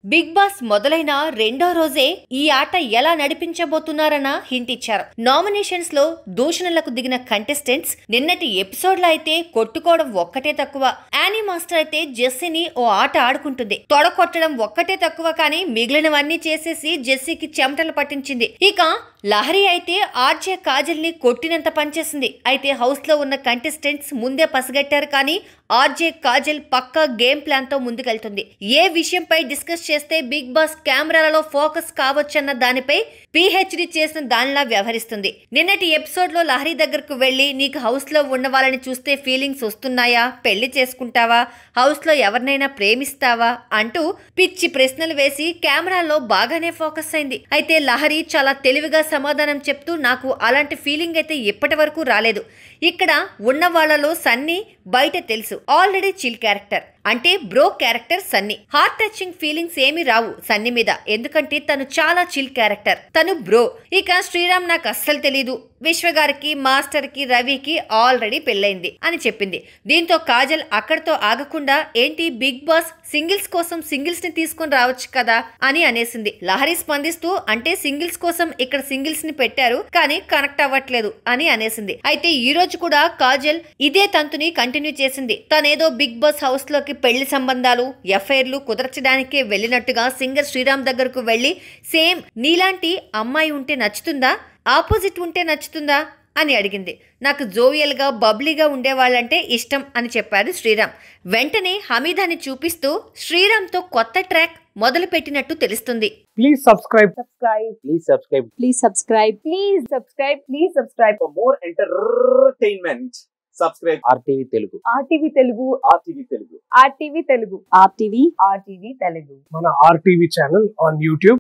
Big boss మొదలైన రెండో రోజే ఈ ఆట ఎలా నడిపించబోతున్నారన్న హింట్ ఇచ్చారు నామినేషన్స్ లో దూషణలకు దిగిన కంటెస్టెంట్స్ నిన్నటి ఎపిసోడ్ లో అయితే కొట్టుకోవడం ఒక్కటే తక్కువ యానీ మాస్టర్ అయితే జెస్సీని ఓ ఆట ఆడుకుంటుంది తొడకొట్టడం ఒక్కటే తక్కువ కానీ మిగిలినవన్నీ చేసేసి జెస్సీకి చెమటలు పట్టించింది ఇక లహరి అయితే ఆర్జే కాజల్ ని కొట్టినంత పనిచేసింది అయితే హౌస్ లో ఉన్న కంటెస్టెంట్స్ ముందే పసిగట్టారు కానీ ఆర్జే కాజల్ పక్కా గేమ్ ప్లాన్ తో ముందుకెళ్తుంది ఏ విషయంపై డిస్కస్ చేస్తే బిగ్ బాస్ కెమెరాలలో ఫోకస్ కావచ్చన్న దానిపై పిహెచ్డి చేసిన దానిలా వ్యవహరిస్తుంది నిన్నటి ఎపిసోడ్ లో లహరి దగ్గరకు వెళ్లి నీకు హౌస్ లో ఉన్న వాళ్ళని చూస్తే ఫీలింగ్స్ వస్తున్నాయా పెళ్లి చేసుకుంటావా హౌస్ లో ఎవరినైనా ప్రేమిస్తావా అంటూ పిచ్చి ప్రశ్నలు వేసి కెమెరాలో బాగానే ఫోకస్ అయింది అయితే లహరి చాలా తెలివిగా సమాధానం చెప్తూ నాకు అలాంటి ఫీలింగ్ అయితే ఇప్పటి వరకు రాలేదు ఇక్కడ ఉన్న వాళ్ళలో సన్నీ బయట తెలుసు ఆల్రెడీ చిల్ క్యారెక్టర్ అంటే bro character Sunny heart touching feelings ఏమీ రావు సన్నీ మీద ఎందుకంటే తను చాలా చిల్ క్యారెక్టర్ తను బ్రో ఇక శ్రీరామ్ నాకు అస్సలు తెలీదు విశ్వ గారికి మాస్టర్ కి రవికి ఆల్రెడీ పెళ్ళైంది అని చెప్పింది దీంతో కాజల్ అక్కడితో ఆగకుండా ఏంటి బిగ్ బాస్ సింగిల్స్ కోసం సింగిల్స్ ని తీసుకొని రావచ్చు కదా అని అనేసింది లహరి స్పందిస్తూ అంటే సింగిల్స్ కోసం ఇక్కడ సింగిల్స్ ని పెట్టారు కానీ కనెక్ట్ అవ్వట్లేదు అని అనేసింది అయితే ఈ రోజు కూడా కాజల్ ఇదే తంతుని కంటిన్యూ చేసింది తనేదో బిగ్ బాస్ హౌస్ లోకి పెళ్లి సంబంధాలు ఎఫ్ఐఆర్లు కుదర్చడానికే వెళ్ళినట్టుగా సింగర్ శ్రీరామ్ దగ్గరకు వెళ్లి సేమ్ నీలాంటి అమ్మాయి ఉంటే నచ్చుతుందా ఆపోజిట్ ఉంటే నచ్చుతుందా అని అడిగింది నాకు జోవియల్గా బబ్లీగా ఉండేవాళ్ళంటే ఇష్టం అని చెప్పారు శ్రీరామ్ వెంటనే హమీదాని చూపిస్తూ శ్రీరామ్తో కొత్త ట్రాక్ మొదలు పెట్టినట్టు తెలుస్తుంది Please subscribe. subscribe. Please subscribe Please subscribe. Please subscribe. Please subscribe. for more entertainment. Subscribe RTV Telugu. RTV Telugu. RTV Telugu. RTV Telugu. RTV. RTV Telugu. మన RTV channel on YouTube.